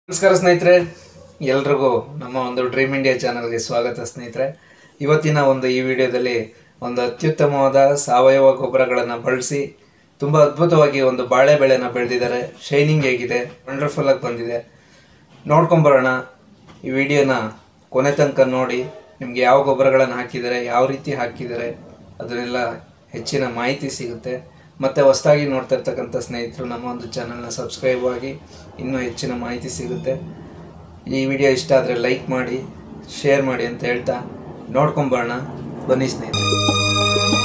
ನಮಸ್ಕಾರ ಸ್ನೇಹಿತರೆ ಎಲ್ರಿಗೂ ನಮ್ಮ ಒಂದು ಡ್ರೀಮ್ ಇಂಡಿಯಾ ಚಾನಲ್ಗೆ ಸ್ವಾಗತ ಸ್ನೇಹಿತರೆ ಇವತ್ತಿನ ಒಂದು ಈ ವಿಡಿಯೋದಲ್ಲಿ ಒಂದು ಅತ್ಯುತ್ತಮವಾದ ಸಾವಯವ ಗೊಬ್ಬರಗಳನ್ನು ಬಳಸಿ ತುಂಬ ಅದ್ಭುತವಾಗಿ ಒಂದು ಬಾಳೆ ಬೆಳೆನ ಬೆಳೆದಿದ್ದಾರೆ ಶೈನಿಂಗ್ ಹೇಗಿದೆ ವಂಡರ್ಫುಲ್ ಆಗಿ ಬಂದಿದೆ ನೋಡ್ಕೊಂಬರೋಣ ಈ ವಿಡಿಯೋನ ಕೊನೆ ತನಕ ನೋಡಿ ನಿಮಗೆ ಯಾವ ಗೊಬ್ಬರಗಳನ್ನು ಹಾಕಿದ್ದಾರೆ ಯಾವ ರೀತಿ ಹಾಕಿದ್ದಾರೆ ಅದನ್ನೆಲ್ಲ ಹೆಚ್ಚಿನ ಮಾಹಿತಿ ಸಿಗುತ್ತೆ ಮತ್ತು ಹೊಸದಾಗಿ ನೋಡ್ತಾ ಇರ್ತಕ್ಕಂಥ ಸ್ನೇಹಿತರು ನಮ್ಮ ಒಂದು ಚಾನಲ್ನ ಸಬ್ಸ್ಕ್ರೈಬ್ ಆಗಿ ಇನ್ನೂ ಹೆಚ್ಚಿನ ಮಾಹಿತಿ ಸಿಗುತ್ತೆ ಈ ವಿಡಿಯೋ ಇಷ್ಟ ಆದರೆ ಲೈಕ್ ಮಾಡಿ ಶೇರ್ ಮಾಡಿ ಅಂತ ಹೇಳ್ತಾ ನೋಡ್ಕೊಂಬರೋಣ ಬನ್ನಿ ಸ್ನೇಹಿತರೆ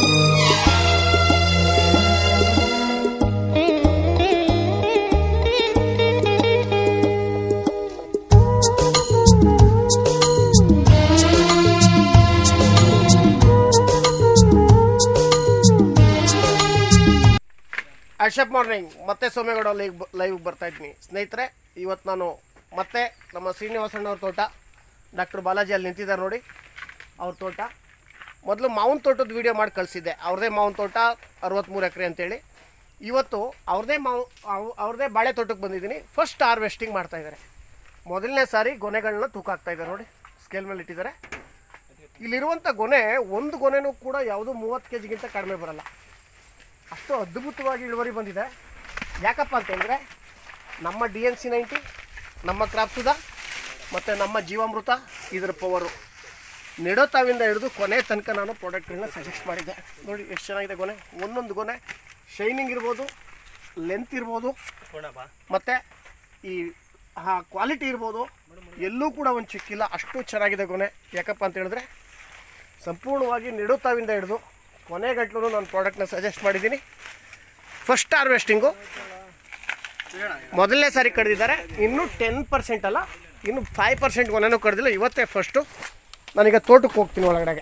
ಅಶಪ್ ಮಾರ್ನಿಂಗ್ ಮತ್ತೆ ಸೋಮೇಗೌಡ ಲೈವ್ ಲೈವ್ ಬರ್ತಾ ಇದ್ದೀನಿ ಸ್ನೇಹಿತರೆ ಇವತ್ತು ನಾನು ಮತ್ತೆ ನಮ್ಮ ಶ್ರೀನಿವಾಸಣ್ಣವ್ರ ತೋಟ ಡಾಕ್ಟರ್ ಬಾಲಾಜಿ ಅಲ್ಲಿ ನಿಂತಿದ್ದಾರೆ ನೋಡಿ ಅವ್ರ ತೋಟ ಮೊದಲು ಮಾವಿನ ತೋಟದ ವೀಡಿಯೋ ಮಾಡಿ ಕಳಿಸಿದ್ದೆ ಅವ್ರದೇ ಮಾವಿನ ತೋಟ ಅರವತ್ತ್ಮೂರು ಎಕರೆ ಅಂತೇಳಿ ಇವತ್ತು ಅವ್ರದೇ ಮಾವು ಅವ್- ಅವ್ರದೇ ಬಾಳೆ ತೋಟಕ್ಕೆ ಬಂದಿದ್ದೀನಿ ಫಸ್ಟ್ ಹಾರ್ವೆಸ್ಟಿಂಗ್ ಮಾಡ್ತಾ ಇದ್ದಾರೆ ಮೊದಲನೇ ಸಾರಿ ಗೊನೆಗಳನ್ನ ತೂಕ ಹಾಕ್ತಾ ಇದ್ದಾರೆ ನೋಡಿ ಸ್ಕೇಲ್ ಮೇಲೆ ಇಟ್ಟಿದ್ದಾರೆ ಇಲ್ಲಿರುವಂಥ ಗೊನೆ ಒಂದು ಗೊನೆನೂ ಕೂಡ ಯಾವುದೂ ಮೂವತ್ತು ಕೆ ಜಿಗಿಂತ ಕಡಿಮೆ ಬರಲ್ಲ ಅಷ್ಟು ಅದ್ಭುತವಾಗಿ ಇಳುವರಿ ಬಂದಿದೆ ಯಾಕಪ್ಪ ಅಂತಂದರೆ ನಮ್ಮ ಡಿ ಎನ್ ಸಿ ನೈಂಟಿ ನಮ್ಮ ಕ್ರಾಪ್ಸುದ ಮತ್ತು ನಮ್ಮ ಜೀವಾಮೃತ ಇದರ ಪವರು ನೆಡೋ ತಾವಿಂದ ಹಿಡಿದು ಕೊನೆ ತನಕ ನಾನು ಪ್ರಾಡಕ್ಟ್ಗಳನ್ನ ಸಜೆಸ್ಟ್ ಮಾಡಿದ್ದೆ ನೋಡಿ ಎಷ್ಟು ಚೆನ್ನಾಗಿದೆ ಗೊನೆ ಒಂದೊಂದು ಗೊನೆ ಶೈನಿಂಗ್ ಇರ್ಬೋದು ಲೆಂತ್ ಇರ್ಬೋದು ಮತ್ತು ಈ ಕ್ವಾಲಿಟಿ ಇರ್ಬೋದು ಎಲ್ಲೂ ಕೂಡ ಒಂದು ಚಿಕ್ಕಿಲ್ಲ ಅಷ್ಟು ಚೆನ್ನಾಗಿದೆ ಗೊನೆ ಯಾಕಪ್ಪ ಅಂತ ಹೇಳಿದ್ರೆ ಸಂಪೂರ್ಣವಾಗಿ ನೆಡುತ್ತಾವಿಂದ ಹಿಡಿದು ಕೊನೆಗಂಟ್ಲು ನಾನು ಪ್ರಾಡಕ್ಟ್ನ ಸಜೆಸ್ಟ್ ಮಾಡಿದ್ದೀನಿ ಫಸ್ಟ್ ಹಾರ್ವೆಸ್ಟಿಂಗು ಮೊದಲನೇ ಸಾರಿ ಕಡ್ದಿದ್ದಾರೆ ಇನ್ನೂ ಟೆನ್ ಪರ್ಸೆಂಟ್ ಅಲ್ಲ ಇನ್ನು ಫೈವ್ ಪರ್ಸೆಂಟ್ ಕೊನೆನೂ ಕಡ್ದಿಲ್ಲ ಇವತ್ತೇ ಫಸ್ಟು ನಾನೀಗ ತೋಟಕ್ಕೆ ಹೋಗ್ತೀನಿ ಒಳಗಡೆಗೆ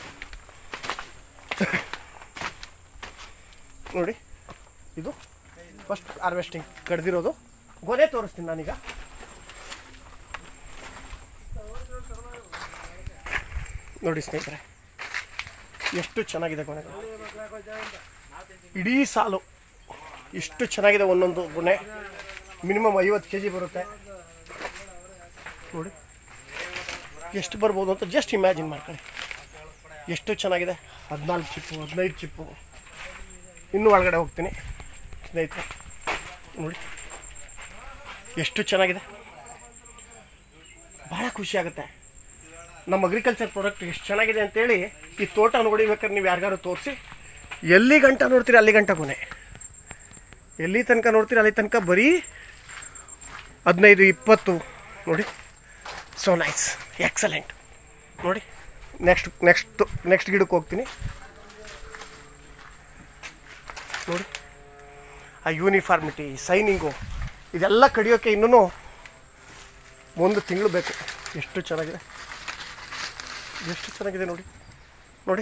ನೋಡಿ ಇದು ಫಸ್ಟ್ ಹಾರ್ವೆಸ್ಟಿಂಗ್ ಕಡ್ದಿರೋದು ಗೊನೆ ತೋರಿಸ್ತೀನಿ ನಾನೀಗ ನೋಡಿ ಸ್ನೇಹಿತರೆ ಎಷ್ಟು ಚೆನ್ನಾಗಿದೆ ಗೊನೆಗಳು ಇಡೀ ಸಾಲು ಇಷ್ಟು ಚೆನ್ನಾಗಿದೆ ಒಂದೊಂದು ಗೊನೆ ಮಿನಿಮಮ್ ಐವತ್ತು ಕೆ ಜಿ ಬರುತ್ತೆ ನೋಡಿ ಎಷ್ಟು ಬರ್ಬೋದು ಅಂತ ಜಸ್ಟ್ ಇಮ್ಯಾಜಿನ್ ಮಾಡ್ಕೊಳ್ಳಿ ಎಷ್ಟು ಚೆನ್ನಾಗಿದೆ ಹದಿನಾಲ್ಕು ಚಿಪ್ಪು ಹದಿನೈದು ಚಿಪ್ಪು ಇನ್ನೂ ಒಳಗಡೆ ಹೋಗ್ತೀನಿ ಸ್ನೇಹಿತರೆ ನೋಡಿ ಎಷ್ಟು ಚೆನ್ನಾಗಿದೆ ಭಾಳ ಖುಷಿ ಆಗುತ್ತೆ ನಮ್ಮ ಅಗ್ರಿಕಲ್ಚರ್ ಪ್ರಾಡಕ್ಟ್ ಎಷ್ಟು ಚೆನ್ನಾಗಿದೆ ಅಂತೇಳಿ ಈ ತೋಟ ನೋಡಿಬೇಕಾದ್ರೆ ನೀವು ಯಾರಿಗಾರು ತೋರಿಸಿ ಎಲ್ಲಿ ಗಂಟ ನೋಡ್ತೀರಿ ಅಲ್ಲಿ ಗಂಟ ಕೊನೆ ಎಲ್ಲಿ ತನಕ ನೋಡ್ತೀರಿ ಅಲ್ಲಿ ತನಕ ಬರೀ ಹದಿನೈದು ಇಪ್ಪತ್ತು ನೋಡಿ ಸೊ ನೈಸ್ ಎಕ್ಸಲೆಂಟ್ ನೋಡಿ ನೆಕ್ಸ್ಟ್ ನೆಕ್ಸ್ಟ್ ನೆಕ್ಸ್ಟ್ ಗಿಡಕ್ಕೆ ಹೋಗ್ತೀನಿ ನೋಡಿ ಆ ಯೂನಿಫಾರ್ಮಿಟಿ ಸೈನಿಂಗು ಇದೆಲ್ಲ ಕಡಿಯೋಕ್ಕೆ ಇನ್ನೂ ಒಂದು ತಿಂಗಳು ಬೇಕು ಎಷ್ಟು ಚೆನ್ನಾಗಿದೆ ಎಷ್ಟು ಚೆನ್ನಾಗಿದೆ ನೋಡಿ ನೋಡಿ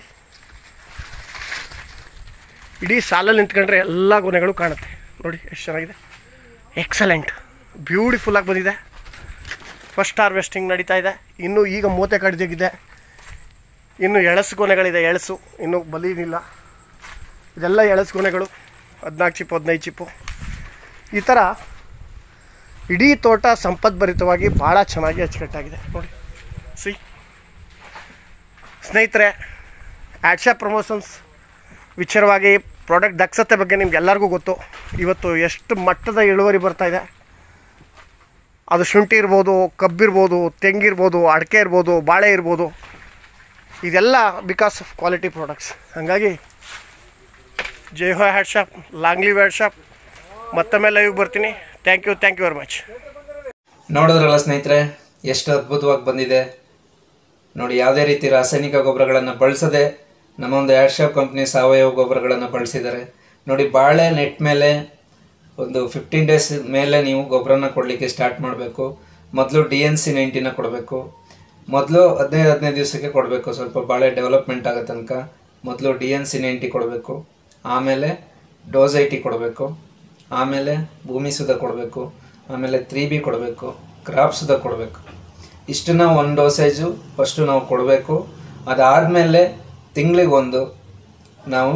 ಇಡೀ ಸಾಲಲ್ಲಿ ನಿಂತ್ಕೊಂಡ್ರೆ ಎಲ್ಲ ಗೊನೆಗಳು ಕಾಣುತ್ತೆ ನೋಡಿ ಎಷ್ಟು ಚೆನ್ನಾಗಿದೆ ಎಕ್ಸಲೆಂಟ್ ಬ್ಯೂಟಿಫುಲ್ಲಾಗಿ ಬಂದಿದೆ ಫಸ್ಟ್ ಹಾರ್ವೆಸ್ಟಿಂಗ್ ನಡೀತಾ ಇದೆ ಇನ್ನೂ ಈಗ ಮೂತೆ ಕಡಿದಿದೆ ಇನ್ನು ಎಳಸು ಗೊನೆಗಳಿದೆ ಎಳಸು ಇನ್ನೂ ಬಲಿನಿಲ್ಲ ಇದೆಲ್ಲ ಎಳಸು ಗೊನೆಗಳು ಹದಿನಾಲ್ಕು ಚಿಪ್ಪು ಹದಿನೈದು ಚಿಪ್ಪು ಈ ಥರ ಇಡೀ ತೋಟ ಸಂಪದ್ಭರಿತವಾಗಿ ಭಾಳ ಚೆನ್ನಾಗಿ ಅಚ್ಚುಕಟ್ಟಾಗಿದೆ ನೋಡಿ ಸಿ ಸ್ನೇಹಿತರೆ ಆಡ್ಶಾ ಪ್ರಮೋಷನ್ಸ್ ವಿಚಾರವಾಗಿ ಪ್ರಾಡಕ್ಟ್ ದಕ್ಷತೆ ಬಗ್ಗೆ ನಿಮ್ಗೆ ಎಲ್ಲರಿಗೂ ಗೊತ್ತು ಇವತ್ತು ಎಷ್ಟು ಮಟ್ಟದ ಇಳುವರಿ ಬರ್ತಾ ಇದೆ ಅದು ಶುಂಠಿ ಇರ್ಬೋದು ಕಬ್ಬಿರ್ಬೋದು ತೆಂಗಿರ್ಬೋದು ಅಡಿಕೆ ಇರ್ಬೋದು ಬಾಳೆ ಇರ್ಬೋದು ಇದೆಲ್ಲ ಬಿಕಾಸ್ ಆಫ್ ಕ್ವಾಲಿಟಿ ಪ್ರಾಡಕ್ಟ್ಸ್ ಹಾಗಾಗಿ ಜೈ ಹೋ ಹ್ಯಾಡ್ ಶಾಪ್ ಲಾಂಗ್ಲಿ ಹ್ಯಾಡ್ ಶಾಪ್ ಮತ್ತೊಮ್ಮೆ ಲೈವ್ ಬರ್ತೀನಿ thank you thank you very much ನೋಡಿದ್ರಲ್ಲ ಸ್ನೇಹಿತರೆ ಎಷ್ಟು ಅದ್ಭುತವಾಗಿ ಬಂದಿದೆ ನೋಡಿ ಯಾವುದೇ ರೀತಿ ರಾಸಾಯನಿಕ ಗೊಬ್ಬರಗಳನ್ನು ಬಳಸದೆ ನಮ್ಮ ಒಂದು ಏರ್ಶಾಪ್ ಕಂಪ್ನಿ ಸಾವಯವ ಗೊಬ್ಬರಗಳನ್ನು ಬಳಸಿದ್ದಾರೆ ನೋಡಿ ಬಾಳೆ ನೆಟ್ ಮೇಲೆ ಒಂದು ಫಿಫ್ಟೀನ್ ಡೇಸ್ ಮೇಲೆ ನೀವು ಗೊಬ್ಬರನ ಕೊಡಲಿಕ್ಕೆ ಸ್ಟಾರ್ಟ್ ಮಾಡಬೇಕು ಮೊದಲು ಡಿ ಎನ್ ಸಿ ನೈಂಟಿನ ಕೊಡಬೇಕು ಮೊದಲು ಹದಿನೈದು ಹದಿನೈದು ದಿವಸಕ್ಕೆ ಕೊಡಬೇಕು ಸ್ವಲ್ಪ ಬಾಳೆ ಡೆವಲಪ್ಮೆಂಟ್ ಆಗೋ ತನಕ ಮೊದಲು ಡಿ ಎನ್ ಸಿ ನೈಂಟಿ ಕೊಡಬೇಕು ಆಮೇಲೆ ಡೋಸ್ ಐಟಿ ಕೊಡಬೇಕು ಆಮೇಲೆ ಭೂಮಿ ಸುಧ ಕೊಡಬೇಕು ಆಮೇಲೆ ತ್ರೀ ಬಿ ಕೊಡಬೇಕು ಕ್ರಾಪ್ ಸುಧ ಕೊಡಬೇಕು ಇಷ್ಟನ್ನ ಒಂದು ಡೋಸೇಜು ಫಸ್ಟು ನಾವು ಕೊಡಬೇಕು ಅದಾದಮೇಲೆ ತಿಂಗಳಿಗೊಂದು ನಾವು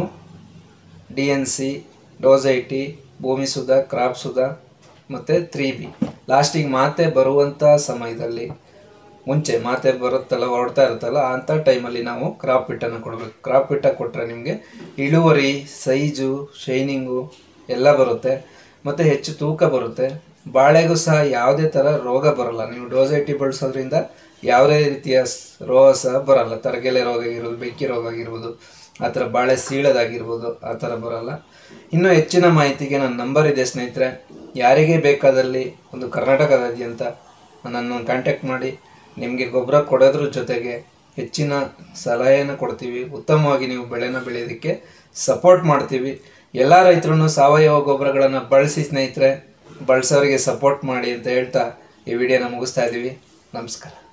ಡಿ ಎನ್ ಸಿ ಡೋಸ್ ಐಟಿ ಭೂಮಿ ಸುಧ ಕ್ರಾಪ್ ಸುಧ ಮತ್ತು ತ್ರೀ ಬಿ ಲಾಸ್ಟಿಗೆ ಮಾತೆ ಬರುವಂಥ ಸಮಯದಲ್ಲಿ ಮುಂಚೆ ಮಾತೆ ಬರುತ್ತಲ್ಲ ಹೊರಡ್ತಾ ಇರುತ್ತಲ್ಲ ಅಂಥ ಟೈಮಲ್ಲಿ ನಾವು ಕ್ರಾಪ್ ಪಿಟ್ಟನ್ನು ಕೊಡಬೇಕು ಕ್ರಾಪ್ ಪಿಟ್ಟ ಕೊಟ್ಟರೆ ನಿಮಗೆ ಇಳುವರಿ ಸೈಜು ಶೈನಿಂಗು ಎಲ್ಲ ಬರುತ್ತೆ ಮತ್ತು ಹೆಚ್ಚು ತೂಕ ಬರುತ್ತೆ ಬಾಳೆಗೂ ಸಹ ಯಾವುದೇ ಥರ ರೋಗ ಬರಲ್ಲ ನೀವು ಡೋಸೈಟಿ ಬಳಸೋದ್ರಿಂದ ಯಾವುದೇ ರೀತಿಯ ಸ್- ರೋಗ ಸಹ ಬರಲ್ಲ ತರಗೆಲೆ ರೋಗ ಆಗಿರ್ಬೋದು ಬೆಕ್ಕಿ ರೋಗ ಆಗಿರ್ಬೋದು ಆ ಥರ ಬಾಳೆ ಸೀಳೋದಾಗಿರ್ಬೋದು ಆ ಥರ ಬರಲ್ಲ ಇನ್ನೂ ಹೆಚ್ಚಿನ ಮಾಹಿತಿಗೆ ನನ್ನ ನಂಬರ್ ಇದೆ ಸ್ನೇಹಿತರೆ ಯಾರಿಗೇ ಬೇಕಾದಲ್ಲಿ ಒಂದು ಕರ್ನಾಟಕದಾದ್ಯಂತ ನನ್ನನ್ನು ಕಾಂಟ್ಯಾಕ್ಟ್ ಮಾಡಿ ನಿಮಗೆ ಗೊಬ್ಬರ ಕೊಡೋದ್ರ ಜೊತೆಗೆ ಹೆಚ್ಚಿನ ಸಲಹೆಯನ್ನು ಕೊಡ್ತೀವಿ ಉತ್ತಮವಾಗಿ ನೀವು ಬೆಳೆನ ಬೆಳೆಯೋದಕ್ಕೆ ಸಪೋರ್ಟ್ ಮಾಡ್ತೀವಿ ಎಲ್ಲ ರೈತರು ಸಾವಯವ ಗೊಬ್ಬರಗಳನ್ನು ಬಳಸಿ ಸ್ನೇಹಿತರೆ ಬಳಸೋರಿಗೆ ಸಪೋರ್ಟ್ ಮಾಡಿ ಅಂತ ಹೇಳ್ತಾ ಈ ವಿಡಿಯೋನ ಮುಗಿಸ್ತಾ ಇದ್ದೀವಿ ನಮಸ್ಕಾರ